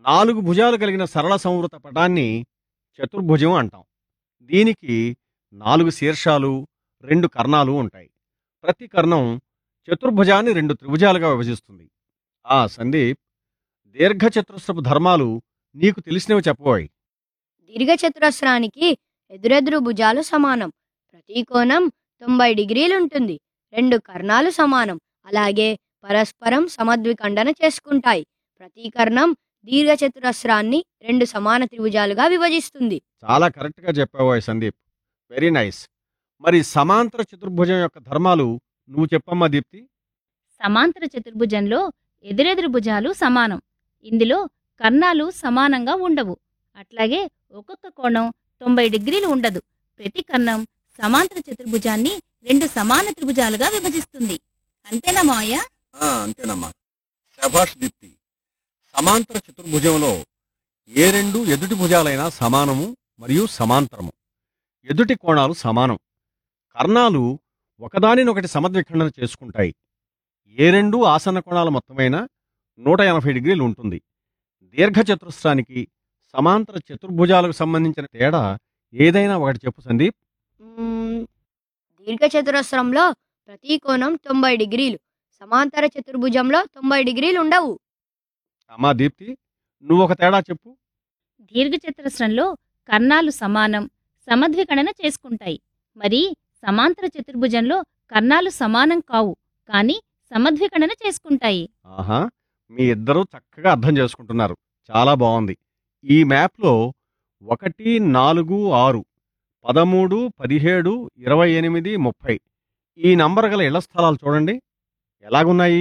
నాలుగు భుజాలు కలిగిన సరళ సంవృత పటాన్ని చతుర్భుజం అంటాం దీనికి నాలుగు శీర్షాలు రెండు కర్ణాలు ఉంటాయి ప్రతి కర్ణం చతుర్భుజాన్ని రెండు త్రిభుజాలుగా విభజిస్తుంది ఆ సందీప్ దీర్ఘచతురస్రపు ధర్మాలు నీకు తెలిసినవి చెప్పబోయ్ దీర్ఘచతురస్రానికి ఎదురెదురు భుజాలు సమానం ప్రతి కోణం తొంభై డిగ్రీలుంటుంది రెండు కర్ణాలు సమానం అలాగే పరస్పరం సమద్విఖండన చేసుకుంటాయి ప్రతి కర్ణం దీర్ఘచతురస్రాన్ని రెండు సమాన త్రిభుజాలుగా విభజిస్తుంది చాలా కరెక్ట్గా చెప్పావోయ్ సందీప్ వెరీ నైస్ మరి సమాంతర చతుర్భుజం యొక్క ధర్మాలు నువ్వు చెప్పమ్మా దీప్తి సమాంతర చతుర్భుజంలో ఎదురెదురు భుజాలు సమానం ఇందులో కర్ణాలు సమానంగా ఉండవు అట్లాగే ఒక్కొక్క కోణం తొంభై డిగ్రీలు ఉండదు ప్రతి కర్ణం సమాంతర చతుర్భుజాన్ని రెండు సమాన త్రిభుజాలుగా విభజిస్తుంది అంతేనా మావయ్య అంతేనమ్మా శభాష్ దీప్తి సమాంతర చతుర్భుజంలో ఏ రెండు ఎదుటి భుజాలైనా సమానము మరియు సమాంతరము ఎదుటి కోణాలు సమానం కర్ణాలు ఒకదానినొకటి సమద్విఖండన చేసుకుంటాయి ఏ రెండు ఆసన్న కోణాల మొత్తమైన నూట ఎనభై డిగ్రీలు ఉంటుంది దీర్ఘచతురస్రానికి సమాంతర చతుర్భుజాలకు సంబంధించిన తేడా ఏదైనా ఒకటి చెప్పు సందీప్ మ్మ్, దీర్ఘచతురస్రంలో ప్రతి కోణం తొంభై డిగ్రీలు సమాంతర చతుర్భుజంలో తొంభై డిగ్రీలు ఉండవు అమ్మా దీప్తి నువ్వు ఒక తేడా చెప్పు దీర్ఘచతురస్రంలో కర్ణాలు సమానం సమద్వికణన చేసుకుంటాయి మరి సమాంతర చతుర్భుజంలో కర్ణాలు సమానం కావు కాని సమద్వికణన చేసుకుంటాయి ఆహా మీ ఇద్దరూ చక్కగా అర్థం చేసుకుంటున్నారు చాలా బాగుంది ఈ మ్యాప్లో ఒకటి నాలుగు ఆరు పదమూడు పదిహేడు ఇరవై ఎనిమిది ముప్పై ఈ నంబర్ గల ఇళ్ల స్థలాలు చూడండి ఎలాగున్నాయి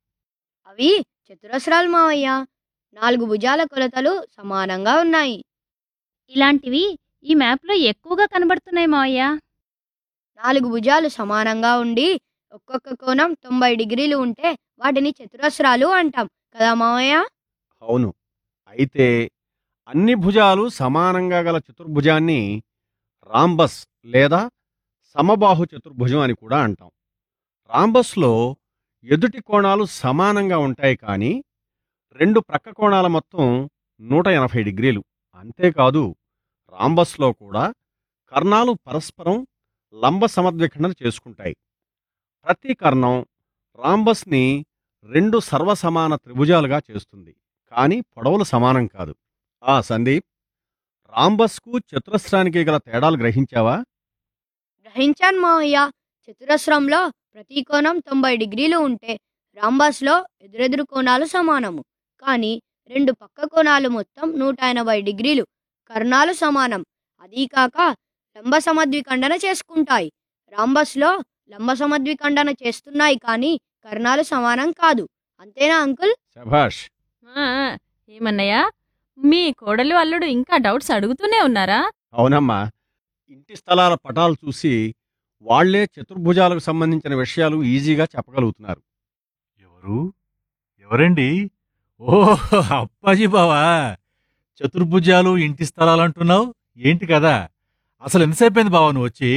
అవి చతురస్రాలు మావయ్య నాలుగు భుజాల కొలతలు సమానంగా ఉన్నాయి ఇలాంటివి ఈ మ్యాప్లో ఎక్కువగా కనబడుతున్నాయి మావయ్య నాలుగు భుజాలు సమానంగా ఉండి ఒక్కొక్క కోణం తొంభై డిగ్రీలు ఉంటే వాటిని చతురస్రాలు అంటాం కదా మావయ్య అవును అయితే అన్ని భుజాలు సమానంగా గల చతుర్భుజాన్ని రాంబస్ లేదా సమబాహు చతుర్భుజం అని కూడా అంటాం రాంబస్లో ఎదుటి కోణాలు సమానంగా ఉంటాయి కానీ రెండు ప్రక్క కోణాల మొత్తం నూట ఎనభై డిగ్రీలు అంతేకాదు రాంబస్లో కూడా కర్ణాలు పరస్పరం లంబ సమద్విఖండన చేసుకుంటాయి ప్రతి కర్ణం రాంబస్ని రెండు సర్వసమాన త్రిభుజాలుగా చేస్తుంది కానీ పొడవులు సమానం కాదు ఆ సందీప్ రాంబస్కు చతురస్రానికి గల తేడాలు గ్రహించావా గ్రహించాను మావయ్య చతురస్రంలో ప్రతి కోణం తొంభై డిగ్రీలు ఉంటే రాంబాస్లో ఎదురెదురు కోణాలు సమానము కానీ రెండు పక్క కోణాలు మొత్తం నూట ఎనభై డిగ్రీలు కర్ణాలు సమానం అదీ కాక లంబ సమద్విఖండన చేసుకుంటాయి రాంబస్లో లంబ సమద్విఖండన చేస్తున్నాయి కానీ కర్ణాలు సమానం కాదు అంతేనా అంకుల్ శభాష్ ఆ, ఏమన్నయ్యా మీ కోడలు అల్లుడు ఇంకా డౌట్స్ అడుగుతూనే ఉన్నారా అవునమ్మా ఇంటి స్థలాల పటాలు చూసి వాళ్లే చతుర్భుజాలకు సంబంధించిన విషయాలు ఈజీగా చెప్పగలుగుతున్నారు ఎవరు ఎవరండి ఓ అప్పాజీ బావా చతుర్భుజాలు ఇంటి స్థలాలు అంటున్నావు ఏంటి కదా అసలు ఎంతసేపు అయింది బావా నువ్వు వచ్చి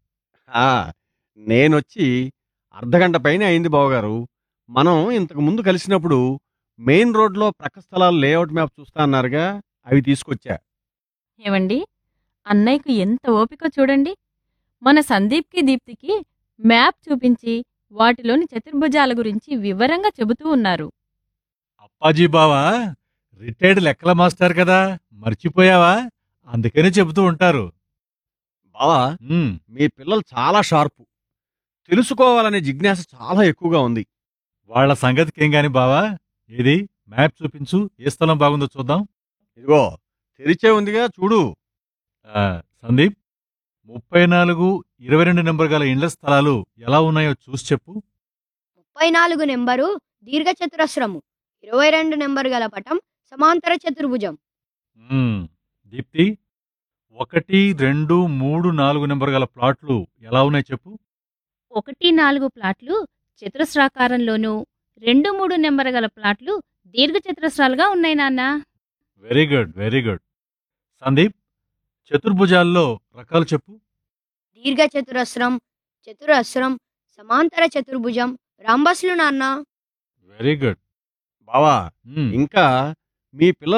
ఆ, నేనొచ్చి అర్ధగంట పైన అయింది బావగారు మనం ఇంతకు ముందు కలిసినప్పుడు మెయిన్ రోడ్లో ప్రక్క స్థలాల లేఅవుట్ మ్యాప్ చూస్తా అన్నారుగా అవి తీసుకొచ్చా ఏవండి అన్నయ్యకు ఎంత ఓపిక చూడండి మన సందీప్కి దీప్తికి మ్యాప్ చూపించి వాటిలోని చతుర్భుజాల గురించి వివరంగా చెబుతూ ఉన్నారు అప్పాజీ బావా రిటైర్డ్ లెక్కల మాస్టర్ కదా మర్చిపోయావా అందుకని చెబుతూ ఉంటారు బావా ఉమ్, మీ పిల్లలు చాలా షార్పు తెలుసుకోవాలనే జిజ్ఞాస చాలా ఎక్కువగా ఉంది వాళ్ళ సంగతికేం గాని బావా ఏది మ్యాప్ చూపించు ఏ స్థలం బాగుందో చూద్దాం ఇదిగో తెరిచే ఉందిగా చూడు ఆ, సందీప్ ముప్పై నాలుగు ఇరవై రెండు నెంబర్ గల ఇండ్ల స్థలాలు ఎలా ఉన్నాయో చూసి చెప్పు ముప్పై నాలుగు నెంబరు దీర్ఘచతురస్రము ఇరవై రెండు నెంబరు గల పటం సమాంతర చతుర్భుజం మ్మ్. దీప్తి ఒకటి రెండు మూడు నాలుగు నెంబర్ గల ప్లాట్లు ఎలా ఉన్నాయి చెప్పు ఒకటి నాలుగు ప్లాట్లు చతురస్రాకారంలోనూ రెండు మూడు నెంబర్ గల ప్లాట్లు దీర్ఘచతురస్రాలుగా ఉన్నాయి నాన్న very good very good Sandeep చతుర్భుజాల్లో రకాలు చెప్పు దీర్ఘచతురస్రం చతురస్రం సమాంతర చతుర్భుజం రాంబస్లు నాన్న వెరీ గుడ్ బావా మ్మ్. ఇంకా మీ పిల్లలు